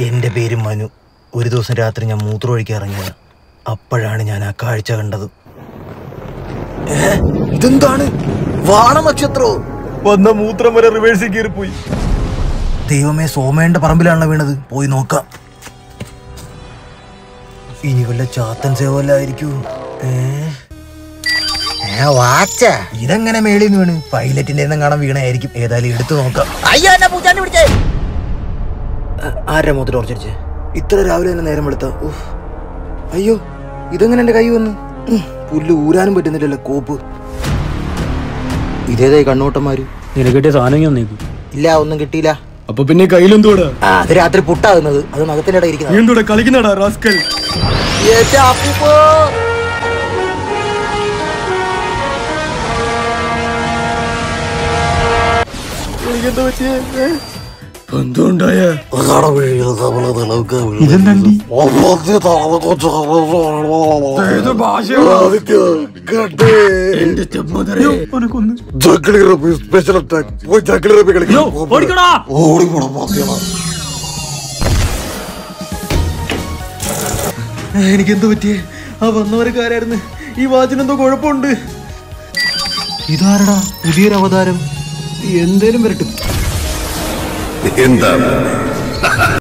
എന്റെ പേര് മനു ഒരു ദിവസം രാത്രി ഞാൻ മൂത്രമൊഴിക്കാൻ ഇറങ്ങിയത് അപ്പോഴാണ് ഞാൻ ആ കാഴ്ച കണ്ടത് ഏ? ഇതെന്താണ് വാണ നക്ഷത്രോ വന്ന മൂത്രം വരെ റിവേഴ്സിൽ കയറിപ്പോയി ദൈവമേ സോമേന്റെ പറമ്പിലാണല്ലോ വീണത് പോയി നോക്കാം ഇനി വല്ല ചാത്തൻ സേവല്ലായിരിക്കൂ വാച്ച ഇതെങ്ങനെ മേളിൽ നിന്ന് വീണ് പൈലറ്റിന്റെ കാണാൻ വീണായിരിക്കും ഏതായാലും എടുത്തു നോക്കാം അയ്യോ എന്നെ പൂച്ചാണ്ടി പിടിച്ചേ ആരുടെ മുഖത്ത് ടോർച്ചടിച്ച് ഇത്ര രാവിലെ തന്നെ നേരം വെളുത്ത ഉഫ്. അയ്യോ ഇതെങ്ങനെ എന്റെ കൈ വന്നു ഉം, പുല്ല് ഊരാനും പറ്റുന്നില്ലല്ലോ കോപ്പ് ഇതേതായി കണ്ണോട്ടന്മാര് നിനക്ക് കിട്ടിയ സാധനം ഇങ്ങനെ നീക്കും ഇല്ല ഒന്നും കിട്ടിയില്ല അപ്പൊ പിന്നെ കയ്യിലെന്തോടാ ആ, അത് രാത്രി പുട്ടാകുന്നത് അത് നഖത്തിന്റെ ഇടയിൽ നീ ഇരിക്കുന്നത് എന്തോടാ കളിക്കുന്നടാ റാസ്കൽ എന്തുണ്ടായ ഇതെന്താണ്ടി ഏത് ഭാഷയാ എന്റെ സ്റ്റെപ്പ് മദറേ ഓനക്കൊന്ന് സ്പെഷ്യൽ അറ്റാക്ക് പോയി ജാക്കിളി റബി യോ, ഓടിക്കടാ എനിക്ക് എന്ത് പറ്റിയേ ആ വന്നവരക്കാരായിരുന്നു ഈ വാച്ചിനെന്തോ കുഴപ്പമുണ്ട് ഇതാരടാ പുതിയൊരു അവതാരം എന്തേലും വരട്ടെ എന്താണ്